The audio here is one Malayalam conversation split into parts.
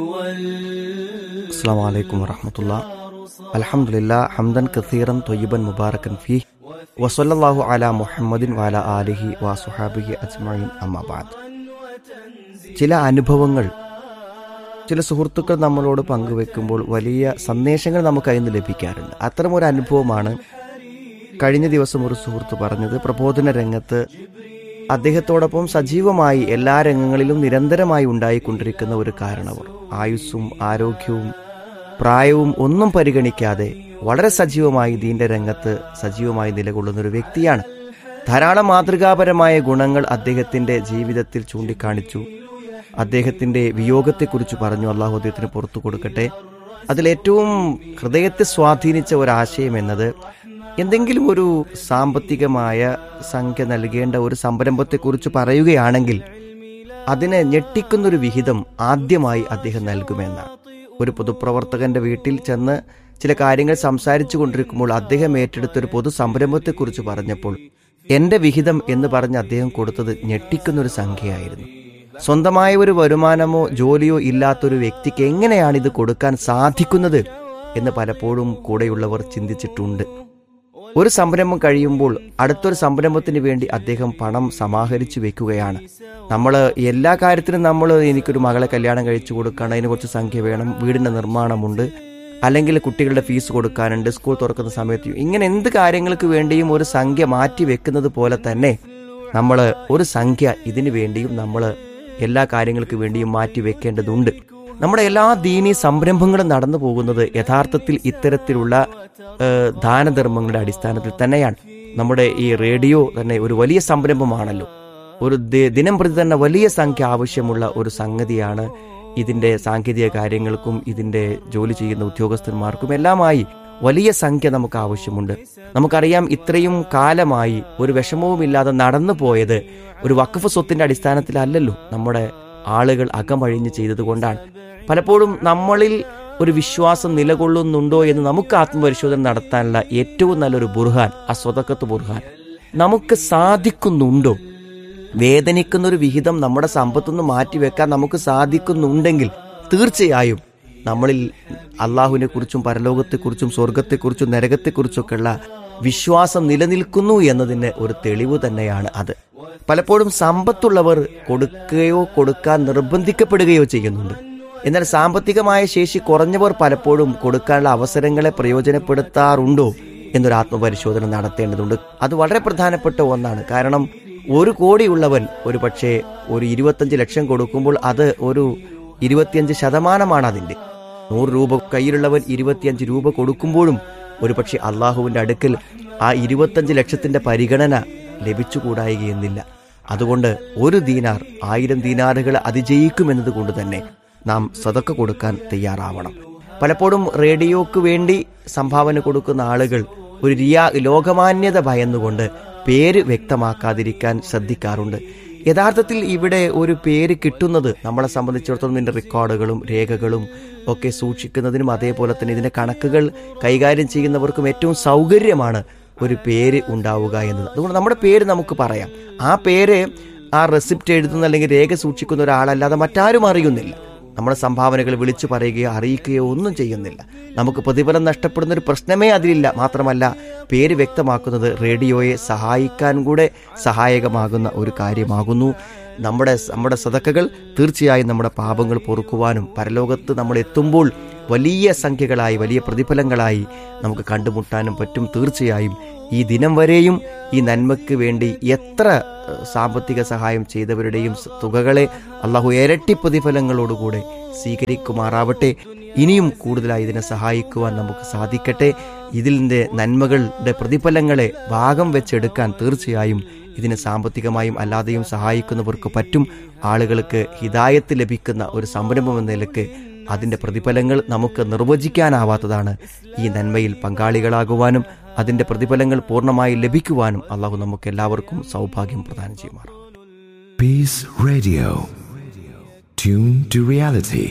السلام عليكم ورحمة الله الحمد لله حمدا كثيرا طيبا مباركا فيه وصلى الله على محمد وعلى آله وصحابه أجمعين أما بعد ചില അനുഭവങ്ങൾ ചില സുഹൃത്തുക്കൾ നമ്മളോട് പങ്കുവെക്കുമ്പോൾ വലിയ സന്ദേശങ്ങൾ നമുക്ക് അതിൽ നിന്ന് ലഭിക്കാറുണ്ട് അത്തരം ഒരു അനുഭവമാണ് കഴിഞ്ഞ ദിവസം ഒരു സുഹൃത്ത് പറഞ്ഞത് പ്രബോധന രംഗത്ത് അദ്ദേഹത്തോടൊപ്പം സജീവമായി എല്ലാ രംഗങ്ങളിലും നിരന്തരമായി ഉണ്ടായിക്കൊണ്ടിരിക്കുന്ന ഒരു കാരണവർ ആയുസ്സും ആരോഗ്യവും പ്രായവും ഒന്നും പരിഗണിക്കാതെ വളരെ സജീവമായി ദീന്റെ രംഗത്ത് സജീവമായി നിലകൊള്ളുന്ന ഒരു വ്യക്തിയാണ് ധാരാളം മാതൃകാപരമായ ഗുണങ്ങൾ അദ്ദേഹത്തിന്റെ ജീവിതത്തിൽ ചൂണ്ടിക്കാണിച്ചു അദ്ദേഹത്തിന്റെ വിയോഗത്തെക്കുറിച്ച് പറഞ്ഞു അള്ളാഹു അദ്ദേഹത്തിന് പുറത്തു കൊടുക്കട്ടെ അതിലേറ്റവും ഹൃദയത്തെ സ്വാധീനിച്ച ഒരാശയം എന്നത് എന്തെങ്കിലും ഒരു സാമ്പത്തികമായ സംഖ്യ നൽകേണ്ട ഒരു സംരംഭത്തെക്കുറിച്ച് പറയുകയാണെങ്കിൽ അതിനെ ഞെട്ടിക്കുന്നൊരു വിഹിതം ആദ്യമായി അദ്ദേഹം നൽകുമെന്നാണ് ഒരു പൊതുപ്രവർത്തകന്റെ വീട്ടിൽ ചെന്ന് ചില കാര്യങ്ങൾ സംസാരിച്ചു കൊണ്ടിരിക്കുമ്പോൾ അദ്ദേഹം ഏറ്റെടുത്ത ഒരു പൊതു സംരംഭത്തെക്കുറിച്ച് പറഞ്ഞപ്പോൾ എന്റെ വിഹിതം എന്ന് പറഞ്ഞ് അദ്ദേഹം കൊടുത്തത് ഞെട്ടിക്കുന്നൊരു സംഖ്യയായിരുന്നു സ്വന്തമായ ഒരു വരുമാനമോ ജോലിയോ ഇല്ലാത്തൊരു വ്യക്തിക്ക് എങ്ങനെയാണ് ഇത് കൊടുക്കാൻ സാധിക്കുന്നത് എന്ന് പലപ്പോഴും കൂടെയുള്ളവർ ചിന്തിച്ചിട്ടുണ്ട് ഒരു സംരംഭം കഴിയുമ്പോൾ അടുത്തൊരു സംരംഭത്തിന് വേണ്ടി അദ്ദേഹം പണം സമാഹരിച്ചു വെക്കുകയാണ് നമ്മൾ എല്ലാ കാര്യത്തിനും നമ്മൾ എനിക്കൊരു മകളെ കല്യാണം കഴിച്ചു കൊടുക്കണം അതിന് കുറച്ച് സംഖ്യ വേണം വീടിന്റെ നിർമ്മാണമുണ്ട് അല്ലെങ്കിൽ കുട്ടികളുടെ ഫീസ് കൊടുക്കാനുണ്ട് സ്കൂൾ തുറക്കുന്ന സമയത്ത് ഇങ്ങനെ എന്ത് കാര്യങ്ങൾക്ക് വേണ്ടിയും ഒരു സംഖ്യ മാറ്റി വെക്കുന്നത് പോലെ തന്നെ നമ്മൾ ഒരു സംഖ്യ ഇതിനു വേണ്ടിയും നമ്മൾ എല്ലാ കാര്യങ്ങൾക്ക് വേണ്ടിയും മാറ്റി വെക്കേണ്ടതുണ്ട് നമ്മുടെ എല്ലാ ദീനീ സംരംഭങ്ങളും നടന്നു പോകുന്നത് യഥാർത്ഥത്തിൽ ഇത്തരത്തിലുള്ള ഏഹ്, ദാനധർമ്മങ്ങളുടെ അടിസ്ഥാനത്തിൽ തന്നെയാണ് നമ്മുടെ ഈ റേഡിയോ തന്നെ ഒരു വലിയ സംരംഭമാണല്ലോ ഒരു ദി- ദിനം പ്രതി തന്നെ വലിയ സംഖ്യ ആവശ്യമുള്ള ഒരു സംഗതിയാണ് ഇതിന്റെ സാങ്കേതിക കാര്യങ്ങൾക്കും ഇതിന്റെ ജോലി ചെയ്യുന്ന ഉദ്യോഗസ്ഥന്മാർക്കും എല്ലാമായി വലിയ സംഖ്യ നമുക്ക് ആവശ്യമുണ്ട് നമുക്കറിയാം ഇത്രയും കാലമായി ഒരു വിഷമവുമില്ലാതെ നടന്നു പോയത് ഒരു വഖഫ് സ്വത്തിന്റെ അടിസ്ഥാനത്തിലല്ലല്ലോ നമ്മുടെ ആളുകൾ അകമഴിഞ്ഞ് ചെയ്തതുകൊണ്ടാണ് പലപ്പോഴും നമ്മളിൽ ഒരു വിശ്വാസം നിലകൊള്ളുന്നുണ്ടോ എന്ന് നമുക്ക് ആത്മപരിശോധന നടത്താനുള്ള ഏറ്റവും നല്ലൊരു ബുർഹാൻ ആ സ്വതക്കത്ത് ബുർഹാൻ നമുക്ക് സാധിക്കുന്നുണ്ടോ വേദനിക്കുന്ന ഒരു വിഹിതം നമ്മുടെ സമ്പത്തുനിന്ന് മാറ്റിവെക്കാൻ നമുക്ക് സാധിക്കുന്നുണ്ടെങ്കിൽ തീർച്ചയായും നമ്മളിൽ അള്ളാഹുവിനെ കുറിച്ചും പരലോകത്തെക്കുറിച്ചും സ്വർഗത്തെക്കുറിച്ചും നരകത്തെക്കുറിച്ചൊക്കെയുള്ള വിശ്വാസം നിലനിൽക്കുന്നു എന്നതിന് ഒരു തെളിവ് തന്നെയാണ് അത് പലപ്പോഴും സമ്പത്തുള്ളവർ കൊടുക്കുകയോ കൊടുക്കാൻ നിർബന്ധിക്കപ്പെടുകയോ ചെയ്യുന്നുണ്ട് എന്നാൽ സാമ്പത്തികമായ ശേഷി കുറഞ്ഞവർ പലപ്പോഴും കൊടുക്കാനുള്ള അവസരങ്ങളെ പ്രയോജനപ്പെടുത്താറുണ്ടോ എന്നൊരു ആത്മപരിശോധന നടത്തേണ്ടതുണ്ട് അത് വളരെ പ്രധാനപ്പെട്ട ഒന്നാണ് കാരണം ഒരു കോടിയുള്ളവൻ ഒരു പക്ഷേ ഒരു ഇരുപത്തഞ്ച് ലക്ഷം കൊടുക്കുമ്പോൾ അത് ഒരു ഇരുപത്തിയഞ്ച് ശതമാനമാണ് അതിന്റെ നൂറ് രൂപ കയ്യിലുള്ളവൻ ഇരുപത്തിയഞ്ച് രൂപ കൊടുക്കുമ്പോഴും ഒരുപക്ഷെ അള്ളാഹുവിന്റെ അടുക്കൽ ആ ഇരുപത്തഞ്ച് ലക്ഷത്തിന്റെ പരിഗണന ലഭിച്ചുകൂടായികയെന്നില്ല അതുകൊണ്ട് ഒരു ദീനാർ ആയിരം ദീനാറുകൾ അതിജയിക്കുമെന്നത് കൊണ്ട് തന്നെ നാം സതക്ക കൊടുക്കാൻ തയ്യാറാവണം പലപ്പോഴും റേഡിയോക്ക് വേണ്ടി സംഭാവന കൊടുക്കുന്ന ആളുകൾ ഒരു റിയാ ലോകമാന്യത ഭയന്നുകൊണ്ട് പേര് വ്യക്തമാക്കാതിരിക്കാൻ ശ്രദ്ധിക്കാറുണ്ട് യഥാർത്ഥത്തിൽ ഇവിടെ ഒരു പേര് കിട്ടുന്നത് നമ്മളെ സംബന്ധിച്ചിടത്തോളം ഇതിന്റെ റെക്കോർഡുകളും രേഖകളും ഒക്കെ സൂക്ഷിക്കുന്നതിനും അതേപോലെ തന്നെ ഇതിന്റെ കണക്കുകൾ കൈകാര്യം ചെയ്യുന്നവർക്കും ഏറ്റവും സൗകര്യമാണ് ഒരു പേര് ഉണ്ടാവുക എന്നത് അതുകൊണ്ട് നമ്മുടെ പേര് നമുക്ക് പറയാം ആ പേര് ആ റെസിപ്റ്റ് എഴുതുന്ന അല്ലെങ്കിൽ രേഖ സൂക്ഷിക്കുന്ന ഒരാളല്ലാതെ മറ്റാരും അറിയുന്നില്ല നമ്മുടെ സംഭാവനകൾ വിളിച്ചു പറയുകയോ അറിയിക്കുകയോ ഒന്നും ചെയ്യുന്നില്ല നമുക്ക് പ്രതിഫലം നഷ്ടപ്പെടുന്ന ഒരു പ്രശ്നമേ അതിലില്ല മാത്രമല്ല പേര് വ്യക്തമാക്കുന്നത് റേഡിയോയെ സഹായിക്കാൻ കൂടെ സഹായകമാകുന്ന ഒരു കാര്യമാകുന്നു നമ്മുടെ നമ്മുടെ സതക്കകൾ തീർച്ചയായും നമ്മുടെ പാപങ്ങൾ പൊറുക്കുവാനും പരലോകത്ത് നമ്മൾ എത്തുമ്പോൾ വലിയ സംഖ്യകളായി വലിയ പ്രതിഫലങ്ങളായി നമുക്ക് കണ്ടുമുട്ടാനും പറ്റും തീർച്ചയായും ഈ ദിനം വരെയും ഈ നന്മയ്ക്ക് വേണ്ടി എത്ര ഏഹ്, സാമ്പത്തിക സഹായം ചെയ്തവരുടെയും സ- തുകകളെ അള്ളാഹു ഇരട്ടി പ്രതിഫലങ്ങളോടുകൂടെ സ്വീകരിക്കുമാറാവട്ടെ ഇനിയും കൂടുതലായി ഇതിനെ സഹായിക്കുവാൻ നമുക്ക് സാധിക്കട്ടെ ഇതിൻ്റെ നന്മകളുടെ പ്രതിഫലങ്ങളെ ഭാഗം വെച്ചെടുക്കാൻ തീർച്ചയായും ഇതിനെ സാമ്പത്തികമായും അല്ലാതെയും സഹായിക്കുന്നവർക്ക് പറ്റും ആളുകൾക്ക് ഹിതായത്ത് ലഭിക്കുന്ന ഒരു സംരംഭം എന്ന നിലക്ക് അതിന്റെ പ്രതിഫലങ്ങൾ നമുക്ക് നിർവചിക്കാനാവാത്തതാണ് ഈ നന്മയിൽ പങ്കാളികളാകുവാനും അതിന്റെ പ്രതിഫലങ്ങൾ പൂർണ്ണമായി ലഭിക്കുവാനും അള്ളാഹു നമുക്ക് എല്ലാവർക്കും സൗഭാഗ്യം പ്രദാനം ചെയ്യുമാറാം Peace Radio. Tune to reality.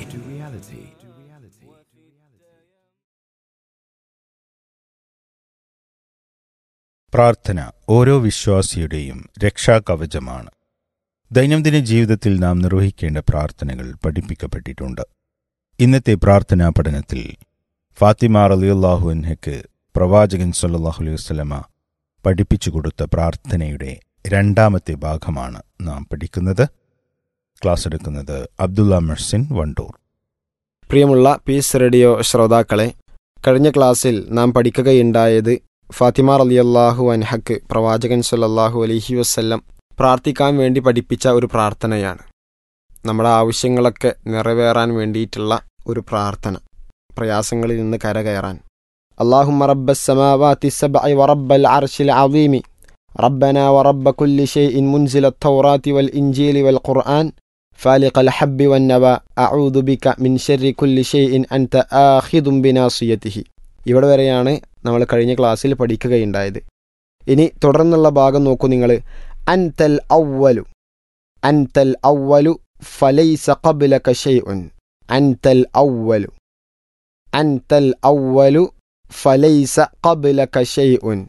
പ്രാർത്ഥന ഓരോ വിശ്വാസിയുടെയും രക്ഷാകവചമാണ് ദൈനംദിന ജീവിതത്തിൽ നാം നിർവഹിക്കേണ്ട പ്രാർത്ഥനകൾ പഠിപ്പിക്കപ്പെട്ടിട്ടുണ്ട് ഇന്നത്തെ പ്രാർത്ഥനാ പഠനത്തിൽ ഫാത്തിമ റലിയുല്ലാഹു അൻഹയ്ക്ക് പ്രവാചകൻ സല്ലല്ലാഹു അലൈഹി വസല്ലമ പഠിപ്പിച്ചു കൊടുത്ത പ്രാർത്ഥനയുടെ രണ്ടാമത്തെ ഭാഗമാണ് നാം പഠിക്കുന്നത് ക്ലാസ് എടുക്കുന്നത് അബ്ദുള്ള മെഴ്സിൻ വണ്ടൂർ പ്രിയമുള്ള പീസ് റേഡിയോ ശ്രോതാക്കളെ കഴിഞ്ഞ ക്ലാസ്സിൽ നാം പഠിക്കുകയുണ്ടായത് ഫാത്തിമ റലിയല്ലാഹു അൻഹക്ക് പ്രവാചകൻ സല്ലല്ലാഹു അലൈഹി വസല്ലം പ്രാർത്ഥിക്കാൻ വേണ്ടി പഠിപ്പിച്ച ഒരു പ്രാർത്ഥനയാണ് നമ്മുടെ ആവശ്യങ്ങളൊക്കെ നിറവേറാൻ വേണ്ടിയിട്ടുള്ള ഒരു പ്രാർത്ഥന പ്രയാസങ്ങളിൽ നിന്ന് കരകയറാൻ അള്ളാഹുമ്മ റബ്ബ സമാവാതി സബ്ഇ വറബ്ബൽ അർശിൽ അദീമി ربنا ورب كل شيء منزل التوراة والإنجيل والقرآن فالق الحب والنوى أعوذ بك من شر كل شيء أنت آخذ بناصيته ഇവിടെ വരെയാണ് നമ്മൾ കഴിഞ്ഞ ക്ലാസ്സിൽ പഠിക്കുകയുണ്ടായത് ഇനി തുടർന്നുള്ള ഭാഗം നോക്കൂ നിങ്ങൾ അൻതൽ ഔവലു അൻതൽ ഔവലു ഫലൈസ ഖബ്ലക ഷൈഉൻ അൻതൽ ഔവലു അൻതൽ ഔവലു ഫലൈസ ഖബ്ലക ഷൈഉൻ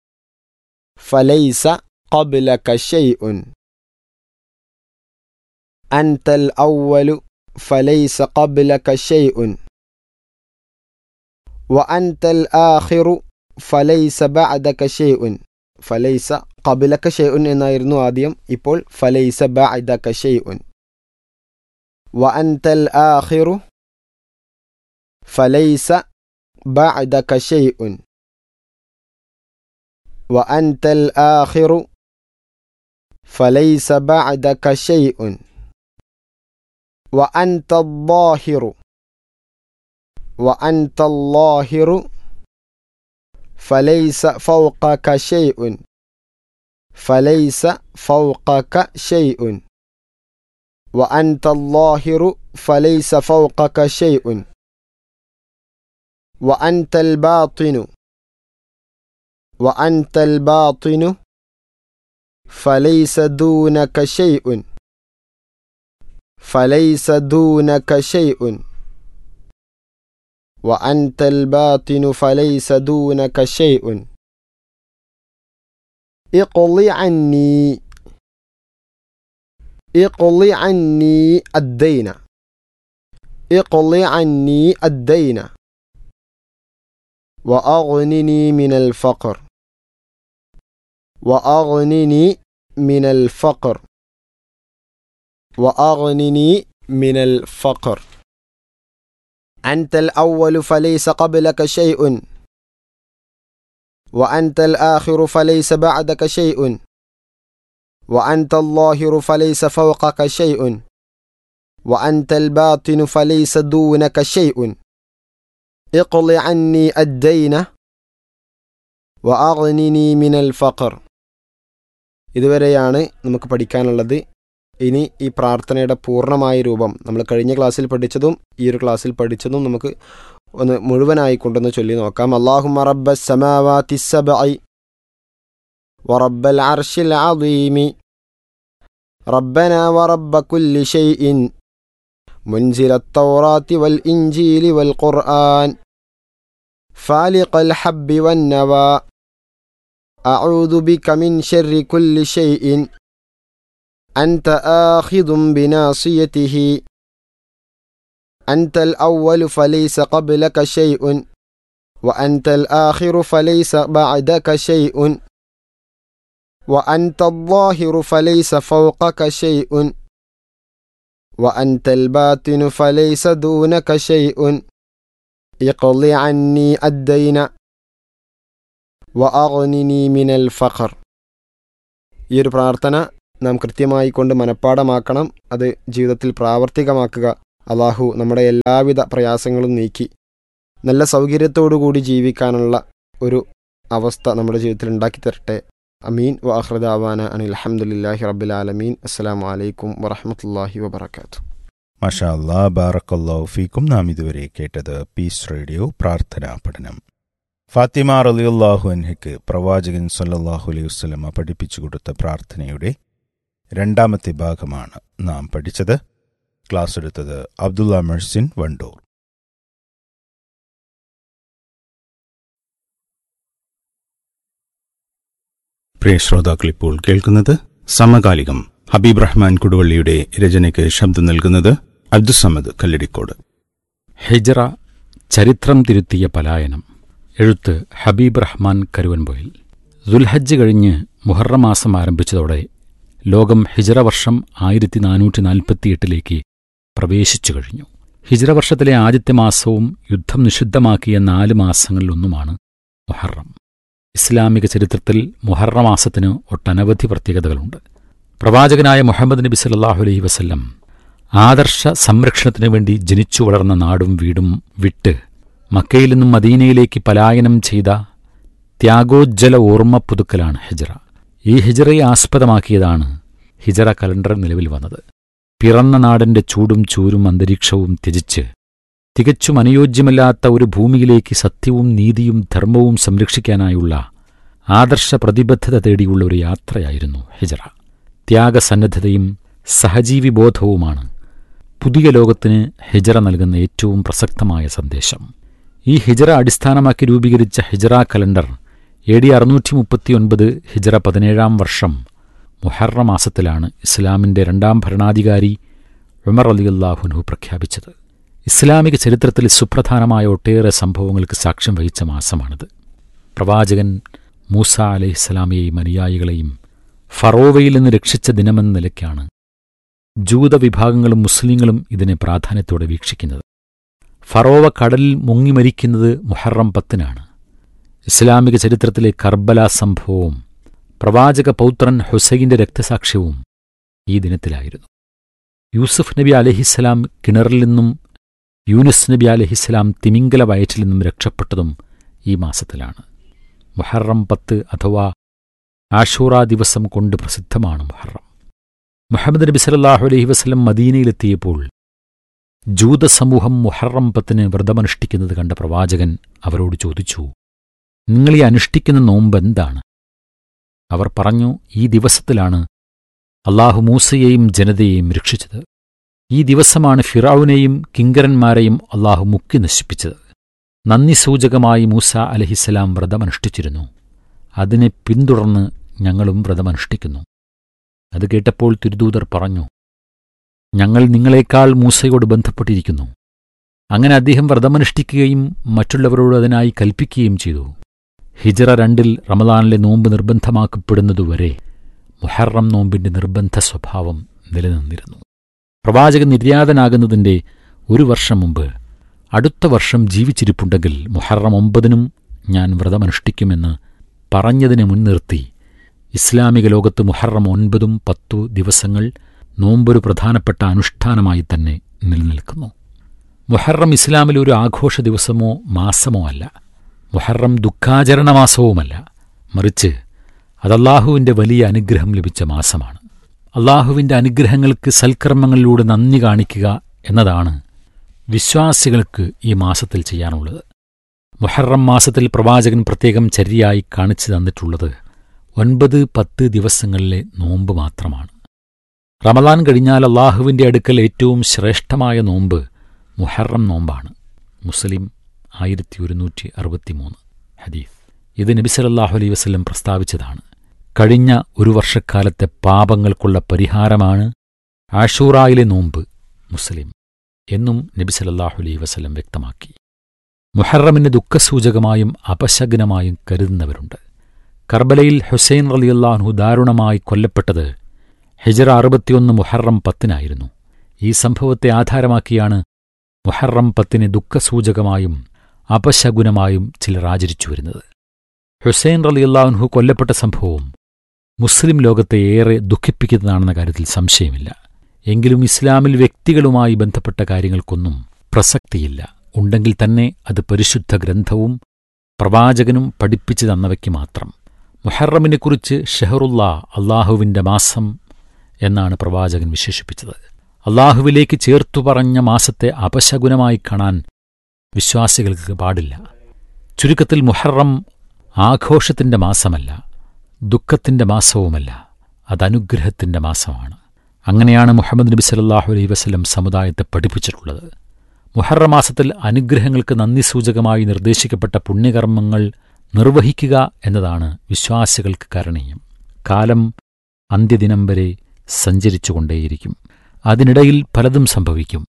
فليس قبلك شيء أنت الأول فليس قبلك شيء وأنت الآخر فليس بعدك شيء فليس قبلك شيء എന്നായിരുന്നു ആദ്യം ഇപ്പോൾ فليس بعدك شيء وأنت الآخر فليس بعدك شيء وأنت الآخر فليس بعدك شيء وأنت الظاهر وأنت الظاهر فليس فوقك شيء فليس فوقك شيء وأنت الظاهر فليس فوقك شيء وأنت الباطن وأنت الباطن فليس دونك شيء فليس دونك شيء وأنت الباطن فليس دونك شيء اقض عني اقض عني الدين اقض عني الدين وأغنني من الفقر وأغنني من الفقر وأغنني من الفقر أنت الأول فليس قبلك شيء وأنت الآخر فليس بعدك شيء وأنت الظاهر فليس فوقك شيء وأنت الباطن فليس دونك شيء اقض عني الدين وأغنني من الفقر ഇതുവരെയാണ് നമുക്ക് പഠിക്കാനുള്ളത് ഇനി ഈ പ്രാർത്ഥനയുടെ പൂർണ്ണമായ രൂപം നമ്മൾ കഴിഞ്ഞ ക്ലാസ്സിൽ പഠിച്ചതും ഈ ഒരു ക്ലാസ്സിൽ പഠിച്ചതും നമുക്ക് ഒന്ന് മുഴുവനായി കൊണ്ടൊന്ന് ചൊല്ലി നോക്കാം അള്ളാഹു റബ്ബ സമാവാതി സബഇ ورب العرش العظيم ربنا ورب كل شيء منزل التوراة والإنجيل والقرآن فالق الحب والنوى أعوذ بك من شر كل شيء أنت آخذ بناصيته أنت الأول فليس قبلك شيء وأنت الآخر فليس بعدك شيء وأنت الظاهر فليس فوقك شيء وأنت الباطن فليس دونك شيء اقض عني الدين وأغنني من الفقر ഈ ഒരു പ്രാർത്ഥന നാം കൃത്യമായി കൊണ്ട് മനഃപ്പാടമാക്കണം അത് ജീവിതത്തിൽ പ്രാവർത്തികമാക്കുക അള്ളാഹു നമ്മുടെ എല്ലാവിധ പ്രയാസങ്ങളും നീക്കി നല്ല സൗകര്യത്തോടുകൂടി ജീവിക്കാനുള്ള ഒരു അവസ്ഥ നമ്മുടെ ജീവിതത്തിൽ ഉണ്ടാക്കി തരട്ടെ അമീൻ വ അഹ്റദാവാന അനിൽ അഹമ്മദില്ലാഹി റബ്ബിൽ ആലമീൻ അസ്സാം വലൈക്കും വറഹമത്തല്ലാഹി വബർക്കാത്തു മഷാ അല്ലാ ബാറക്കല്ലാഹു ഫീക്കും നാം ഇതുവരെ കേട്ടത് പീസ് റേഡിയോ പ്രാർത്ഥനാ പഠനം ഫാത്തിമ റലിയുല്ലാഹു അൻഹയ്ക്ക് പ്രവാചകൻ സല്ലല്ലാഹു അലൈഹി വസ്ലമ പഠിപ്പിച്ചു കൊടുത്ത പ്രാർത്ഥനയുടെ രണ്ടാമത്തെ ഭാഗമാണ് നാം പഠിച്ചത് ക്ലാസ് എടുത്തത് അബ്ദുള്ള മെഴ്സിൻ വണ്ടൂർ പ്രിയ ശ്രോതാക്കൾ ഇപ്പോൾ കേൾക്കുന്നത് സമകാലികം ഹബീബ് റഹ്മാൻ കുടുവള്ളിയുടെ രചനയ്ക്ക് ശബ്ദം നൽകുന്നത് അബ്ദുസമദ് കല്ലടിക്കോട് ഹിജറ ചരിത്രം തിരുത്തിയ പലായനം എഴുത്ത് ഹബീബ് റഹ്മാൻ കരുവൻപോയിൽ ദുൽഹജ്ജ് കഴിഞ്ഞ് മുഹറം മാസം ആരംഭിച്ചതോടെ ലോകം ഹിജറ വർഷം ആയിരത്തി നാനൂറ്റി നാൽപ്പത്തിയെട്ടിലേക്ക് പ്രവേശിച്ചു കഴിഞ്ഞു ഹിജറ വർഷത്തിലെ ആദ്യത്തെ മാസവും യുദ്ധം നിഷിദ്ധമാക്കിയ നാല് മാസങ്ങളിലൊന്നുമാണ് മുഹറം ഇസ്ലാമിക ചരിത്രത്തിൽ മുഹറം മാസത്തിന് ഒട്ടനവധി പ്രത്യേകതകളുണ്ട് പ്രവാചകനായ മുഹമ്മദ് നബി സല്ലല്ലാഹു അലൈഹി വസല്ലം ആദർശ സംരക്ഷണത്തിനു വേണ്ടി ജനിച്ചു വളർന്ന നാടും വീടും വിട്ട് മക്കയിൽ നിന്നും മദീനയിലേക്ക് പലായനം ചെയ്ത ത്യാഗോജ്ജല ഓർമ്മ പുതുക്കലാണ് ഹിജറ ഈ ഹിജറയെ ആസ്പദമാക്കിയതാണ് ഹിജറ കലണ്ടർ നിലവിൽ വന്നത് പിറന്ന നാടിന്റെ ചൂടും ചൂരും അന്തരീക്ഷവും ത്യജിച്ച് തികച്ചും അനുയോജ്യമല്ലാത്ത ഒരു ഭൂമിയിലേക്ക് സത്യവും നീതിയും ധർമ്മവും സംരക്ഷിക്കാനായുള്ള ആദർശ പ്രതിബദ്ധത തേടിയുള്ള ഒരു യാത്രയായിരുന്നു ഹിജറ ത്യാഗസന്നദ്ധതയും സഹജീവി ബോധവുമാണ് പുതിയ ലോകത്തിന് ഹിജറ നൽകുന്ന ഏറ്റവും പ്രസക്തമായ സന്ദേശം ഈ ഹിജറ അടിസ്ഥാനമാക്കി രൂപീകരിച്ച ഹിജറ കലണ്ടർ എ ഡി അറുന്നൂറ്റി മുപ്പത്തിയൊൻപത് ഹിജറ പതിനേഴാം വർഷം മുഹറ മാസത്തിലാണ് ഇസ്ലാമിന്റെ രണ്ടാം ഭരണാധികാരി ഉമർ അലിയല്ലാഹുനു പ്രഖ്യാപിച്ചത് ഇസ്ലാമിക ചരിത്രത്തിൽ സുപ്രധാനമായ ഒട്ടേറെ സംഭവങ്ങൾക്ക് സാക്ഷ്യം വഹിച്ച മാസമാണിത് പ്രവാചകൻ മൂസ അലൈഹിസ്സലാമിയെയും അനുയായികളെയും ഫറോവയിൽ നിന്ന് രക്ഷിച്ച ദിനമെന്ന നിലയ്ക്കാണ് ജൂതവിഭാഗങ്ങളും മുസ്ലിങ്ങളും ഇതിനെ പ്രാധാന്യത്തോടെ വീക്ഷിക്കുന്നത് ഫറോവ കടലിൽ മുങ്ങിമരിക്കുന്നത് മുഹറം പത്തിനാണ് ഇസ്ലാമിക ചരിത്രത്തിലെ കർബല സംഭവവും പ്രവാചക പൗത്രൻ ഹുസൈന്റെ രക്തസാക്ഷ്യവും ഈ ദിനത്തിലായിരുന്നു യൂസുഫ് നബി അലഹിസ്സലാം കിണറിൽ നിന്നും യൂനുസ് നബി അലഹിസ്സലാം തിമിംഗല വയറ്റിൽ നിന്നും രക്ഷപ്പെട്ടതും ഈ മാസത്തിലാണ് മുഹറം പത്ത് അഥവാ ആഷൂറ ദിവസം കൊണ്ട് പ്രസിദ്ധമാണ് മുഹറം മുഹമ്മദ് നബി സല്ലല്ലാഹു അലൈഹി വസല്ലം മദീനയിലെത്തിയപ്പോൾ ജൂതസമൂഹം മുഹറം പത്തിന് വ്രതമനുഷ്ഠിക്കുന്നത് കണ്ട പ്രവാചകൻ അവരോട് ചോദിച്ചു നിങ്ങൾ ഈ അനുഷ്ഠിക്കുന്ന നോമ്പ് എന്താണ് അവർ പറഞ്ഞു ഈ ദിവസത്തിലാണ് അള്ളാഹു മൂസയെയും ജനതയെയും രക്ഷിച്ചത് ഈ ദിവസമാണ് ഫിറാവുനെയും കിങ്കരന്മാരെയും അള്ളാഹു മുക്കി നശിപ്പിച്ചത് നന്ദി സൂചകമായി മൂസ അലഹിസ്സലാം വ്രതമനുഷ്ഠിച്ചിരുന്നു അതിനെ പിന്തുടർന്ന് ഞങ്ങളും വ്രതമനുഷ്ഠിക്കുന്നു അത് കേട്ടപ്പോൾ തിരുദൂതർ പറഞ്ഞു ഞങ്ങൾ നിങ്ങളെക്കാൾ മൂസയോട് ബന്ധപ്പെട്ടിരിക്കുന്നു അങ്ങനെ അദ്ദേഹം വ്രതമനുഷ്ഠിക്കുകയും മറ്റുള്ളവരോട് അതിനായി കൽപ്പിക്കുകയും ചെയ്തു ഹിജറ രണ്ടിൽ റമദാനിലെ നോമ്പ് നിർബന്ധമാക്കപ്പെടുന്നതുവരെ മുഹറം നോമ്പിന്റെ നിർബന്ധ സ്വഭാവം നിലനിന്നിരുന്നു പ്രവാചകൻ നിര്യാതനാകുന്നതിന്റെ ഒരു വർഷം മുമ്പ് അടുത്ത വർഷം ജീവിച്ചിരിപ്പുണ്ടെങ്കിൽ മുഹറം ഒമ്പതിനും ഞാൻ വ്രതമനുഷ്ഠിക്കുമെന്ന് പറഞ്ഞതിനെ മുൻനിർത്തി ഇസ്ലാമിക ലോകത്ത് മുഹറം ഒൻപതും പത്തു ദിവസങ്ങൾ നോമ്പൊരു പ്രധാനപ്പെട്ട അനുഷ്ഠാനമായി തന്നെ നിലനിൽക്കുന്നു മുഹറം ഇസ്ലാമിൽ ഒരു ആഘോഷ ദിവസമോ മാസമോ അല്ല മുഹറം ദുഃഖാചരണ മാസവുമല്ല മറിച്ച് അതല്ലാഹുവിൻ്റെ വലിയ അനുഗ്രഹം ലഭിച്ച മാസമാണ് അള്ളാഹുവിൻ്റെ അനുഗ്രഹങ്ങൾക്ക് സൽക്കർമ്മങ്ങളിലൂടെ നന്ദി കാണിക്കുക എന്നതാണ് വിശ്വാസികൾക്ക് ഈ മാസത്തിൽ ചെയ്യാനുള്ളത് മുഹറം മാസത്തിൽ പ്രവാചകൻ പ്രത്യേകം ചര്യയായി കാണിച്ചു തന്നിട്ടുള്ളത് ഒൻപത് പത്ത് ദിവസങ്ങളിലെ നോമ്പ് മാത്രമാണ് റമദാൻ കഴിഞ്ഞാൽ അള്ളാഹുവിൻ്റെ അടുക്കൽ ഏറ്റവും ശ്രേഷ്ഠമായ നോമ്പ് മുഹറം നോമ്പാണ് മുസ്ലിം ആയിരത്തി ഒരുന്നൂറ്റി അറുപത്തിമൂന്ന് ഹദീഫ് ഇത് നബി സല്ലല്ലാഹു അലൈഹി വസല്ലം പ്രസ്താവിച്ചതാണ് കഴിഞ്ഞ ഒരു വർഷക്കാലത്തെ പാപങ്ങൾക്കുള്ള പരിഹാരമാണ് ആഷൂറായിലെ നോമ്പ് മുസ്ലിം എന്നും നബി സല്ലല്ലാഹു അലൈഹി വസല്ലം വ്യക്തമാക്കി മുഹറമിന് ദുഃഖസൂചകമായും അപശകുനമായും കരുതുന്നവരുണ്ട് കർബലയിൽ ഹുസൈൻ റളിയല്ലാഹു ദാരുണമായി കൊല്ലപ്പെട്ടത് ഹിജറ അറുപത്തിയൊന്ന് മുഹറം പത്തിനായിരുന്നു ഈ സംഭവത്തെ ആധാരമാക്കിയാണ് മുഹറം പത്തിന് ദുഃഖസൂചകമായും അപശകുനമായും ചിലർ ആചരിച്ചു വരുന്നത് ഹുസൈൻ റളിയല്ലാഹു കൊല്ലപ്പെട്ട സംഭവം മുസ്ലിം ലോകത്തെ ഏറെ ദുഃഖിപ്പിക്കുന്നതാണെന്ന കാര്യത്തിൽ സംശയമില്ല എങ്കിലും ഇസ്ലാമിൽ വ്യക്തികളുമായി ബന്ധപ്പെട്ട കാര്യങ്ങൾക്കൊന്നും പ്രസക്തിയില്ല ഉണ്ടെങ്കിൽ തന്നെ അത് പരിശുദ്ധ ഗ്രന്ഥവും പ്രവാചകനും പഠിപ്പിച്ചു തന്നവയ്ക്ക് മാത്രം മുഹറമിനെക്കുറിച്ച് ഷെഹറുല്ല അള്ളാഹുവിൻ്റെ മാസം എന്നാണ് പ്രവാചകൻ വിശേഷിപ്പിച്ചത് അള്ളാഹുവിലേക്ക് ചേർത്തു പറഞ്ഞ മാസത്തെ അപശകുനമായി കാണാൻ വിശ്വാസികൾക്ക് പാടില്ല ചുരുക്കത്തിൽ മുഹറം ആഘോഷത്തിൻ്റെ മാസമല്ല ദുഃഖത്തിൻ്റെ മാസവുമല്ല അതനുഗ്രഹത്തിൻ്റെ മാസമാണ് അങ്ങനെയാണ് മുഹമ്മദ് നബി സല്ലല്ലാഹു അലൈഹി വസല്ലം സമുദായത്തെ പഠിപ്പിച്ചിട്ടുള്ളത് മുഹറ മാസത്തിൽ അനുഗ്രഹങ്ങൾക്ക് നന്ദി സൂചകമായി നിർദ്ദേശിക്കപ്പെട്ട പുണ്യകർമ്മങ്ങൾ നിർവഹിക്കുക എന്നതാണ് വിശ്വാസികൾക്ക് കരണീയം കാലം അന്ത്യദിനം വരെ സഞ്ചരിച്ചുകൊണ്ടേയിരിക്കും അതിനിടയിൽ പലതും സംഭവിക്കും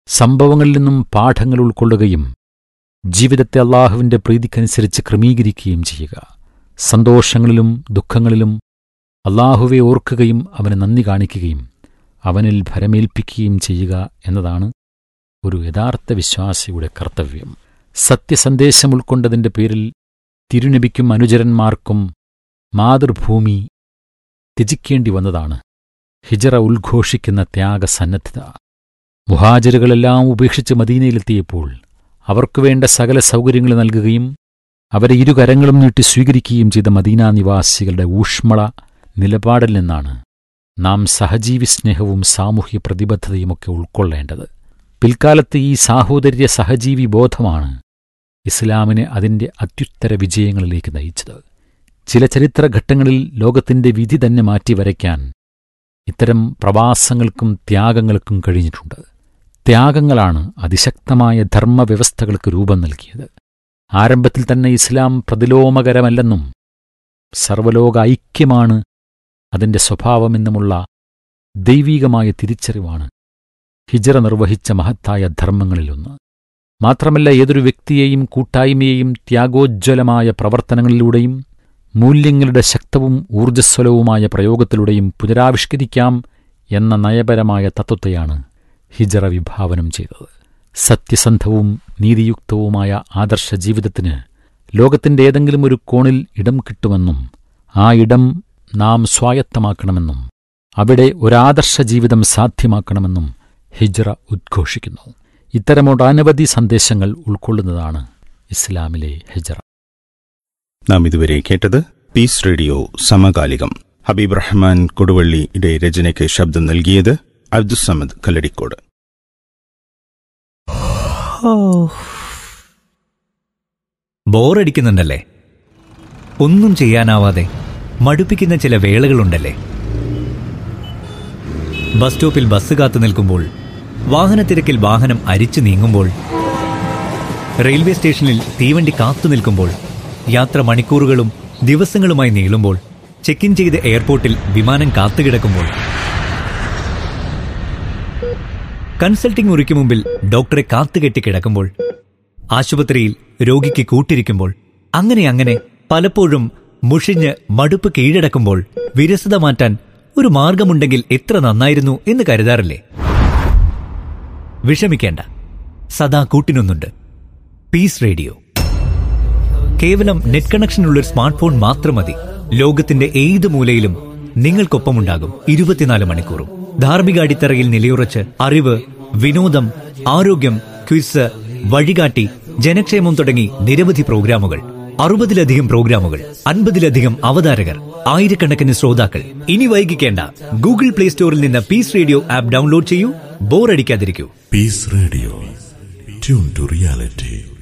സംഭവങ്ങളിൽ നിന്നും പാഠങ്ങൾ ഉൾക്കൊള്ളുകയും ജീവിതത്തെ അള്ളാഹുവിൻ്റെ പ്രീതിക്കനുസരിച്ച് ക്രമീകരിക്കുകയും ചെയ്യുക സന്തോഷങ്ങളിലും ദുഃഖങ്ങളിലും അള്ളാഹുവെ ഓർക്കുകയും അവന് നന്ദി കാണിക്കുകയും അവനിൽ ഭരമേൽപ്പിക്കുകയും ചെയ്യുക എന്നതാണ് ഒരു യഥാർത്ഥ വിശ്വാസിയുടെ കർത്തവ്യം സത്യസന്ദേശം ഉൾക്കൊണ്ടതിന്റെ പേരിൽ തിരുനബിക്കും അനുചരന്മാർക്കും മാതൃഭൂമി ത്യജിക്കേണ്ടി വന്നതാണ് ഹിജറ ഉദ്ഘോഷിക്കുന്ന ത്യാഗസന്നദ്ധത മുഹാജരുകളെല്ലാം ഉപേക്ഷിച്ച് മദീനയിലെത്തിയപ്പോൾ അവർക്കു വേണ്ട സകല സൗകര്യങ്ങൾ നൽകുകയും അവരെ ഇരുകരങ്ങളും നീട്ടി സ്വീകരിക്കുകയും ചെയ്ത മദീന നിവാസികളുടെ ഊഷ്മള നിലപാടിൽ നിന്നാണ് നാം സഹജീവി സ്നേഹവും സാമൂഹ്യ പ്രതിബദ്ധതയുമൊക്കെ ഉൾക്കൊള്ളേണ്ടത് പിൽക്കാലത്ത് ഈ സാഹോദര്യ സഹജീവി ബോധമാണ് ഇസ്ലാമിനെ അതിന്റെ അത്യുത്തര വിജയങ്ങളിലേക്ക് നയിച്ചത് ചില ചരിത്രഘട്ടങ്ങളിൽ ലോകത്തിന്റെ വിധി തന്നെ മാറ്റി വരയ്ക്കാൻ ഇത്തരം പ്രവാസങ്ങൾക്കും ത്യാഗങ്ങൾക്കും കഴിഞ്ഞിട്ടുണ്ട് ത്യാഗങ്ങളാണ് അതിശക്തമായ ധർമ്മവ്യവസ്ഥകൾക്ക് രൂപം നൽകിയത് ആരംഭത്തിൽ തന്നെ ഇസ്ലാം പ്രതിലോമകരമല്ലെന്നും സർവലോക ഐക്യമാണ് അതിന്റെ സ്വഭാവമെന്നുമുള്ള ദൈവീകമായ തിരിച്ചറിവാണ് ഹിജറ നിർവഹിച്ച മഹത്തായ ധർമ്മങ്ങളിലൊന്ന് മാത്രമല്ല ഏതൊരു വ്യക്തിയെയും കൂട്ടായ്മയെയും ത്യാഗോജ്വലമായ പ്രവർത്തനങ്ങളിലൂടെയും മൂല്യങ്ങളുടെ ശക്തവും ഊർജ്ജസ്വലവുമായ പ്രയോഗത്തിലൂടെയും പുനരാവിഷ്കരിക്കാം എന്ന നയപരമായ തത്വത്തെയാണ് ഹിജറ വിഭാവനം ചെയ്തത് സത്യസന്ധവും നീതിയുക്തവുമായ ആദർശ ജീവിതത്തിന് ലോകത്തിന്റെ ഏതെങ്കിലും ഒരു കോണിൽ ഇടം കിട്ടുമെന്നും ആ ഇടം നാം സ്വായത്തമാക്കണമെന്നും അവിടെ ഒരാദർശ ജീവിതം സാധ്യമാക്കണമെന്നും ഹിജ്റ ഉദ്ഘോഷിക്കുന്നു ഇത്തരമൊട്ടനവധി സന്ദേശങ്ങൾ ഉൾക്കൊള്ളുന്നതാണ് ഇസ്ലാമിലെ ഹിജ്റ നാം ഇതുവരെ കേട്ടത് പീസ് റേഡിയോ സമകാലികം ഹബീബ് റഹ്മാൻ കൊടുവള്ളിയുടെ രചനയ്ക്ക് ശബ്ദം നൽകിയത് അബ്ദുസമദ് കല്ലടിക്കോട് ബോറടിക്കുന്നുണ്ടല്ലേ ഒന്നും ചെയ്യാനാവാതെ മടുപ്പിക്കുന്ന ചില വേളകളുണ്ടല്ലേ ബസ് സ്റ്റോപ്പിൽ ബസ് കാത്തു നിൽക്കുമ്പോൾ വാഹനത്തിരക്കിൽ വാഹനം അരിച്ചു നീങ്ങുമ്പോൾ റെയിൽവേ സ്റ്റേഷനിൽ തീവണ്ടി കാത്തു നിൽക്കുമ്പോൾ യാത്ര മണിക്കൂറുകളും ദിവസങ്ങളുമായി നീളുമ്പോൾ ചെക്ക് ഇൻ ചെയ്ത് എയർപോർട്ടിൽ വിമാനം കാത്തുകിടക്കുമ്പോൾ കൺസൾട്ടിംഗ് മുറിക്ക് മുമ്പിൽ ഡോക്ടറെ കാത്തുകെട്ടി കിടക്കുമ്പോൾ ആശുപത്രിയിൽ രോഗിക്ക് കൂട്ടിരിക്കുമ്പോൾ അങ്ങനെ അങ്ങനെ പലപ്പോഴും മുഷിഞ്ഞ് മടുപ്പ് കീഴടക്കുമ്പോൾ വിരസത മാറ്റാൻ ഒരു മാർഗമുണ്ടെങ്കിൽ എത്ര നന്നായിരുന്നു എന്ന് കരുതാറില്ലേ വിഷമിക്കേണ്ട സദാ കൂട്ടിനൊന്നുണ്ട് പീസ് റേഡിയോ കേവലം നെറ്റ് കണക്ഷനുള്ള ഒരു സ്മാർട്ട് ഫോൺ മാത്രം മതി ലോകത്തിന്റെ ഏത് മൂലയിലും നിങ്ങൾക്കൊപ്പമുണ്ടാകും ഇരുപത്തിനാല് മണിക്കൂറും ധാർമ്മിക അടിത്തറയിൽ നിലയുറച്ച് അറിവ് വിനോദം ആരോഗ്യം ക്വിസ് വഴികാട്ടി ജനക്ഷേമം തുടങ്ങി നിരവധി പ്രോഗ്രാമുകൾ അറുപതിലധികം പ്രോഗ്രാമുകൾ അൻപതിലധികം അവതാരകർ ആയിരക്കണക്കിന് ശ്രോതാക്കൾ ഇനി വൈകിക്കേണ്ട ഗൂഗിൾ പ്ലേ സ്റ്റോറിൽ നിന്ന് പീസ് റേഡിയോ ആപ്പ് ഡൗൺലോഡ് ചെയ്യൂ ബോറടിക്കാതിരിക്കൂ Peace Radio. Tune to reality.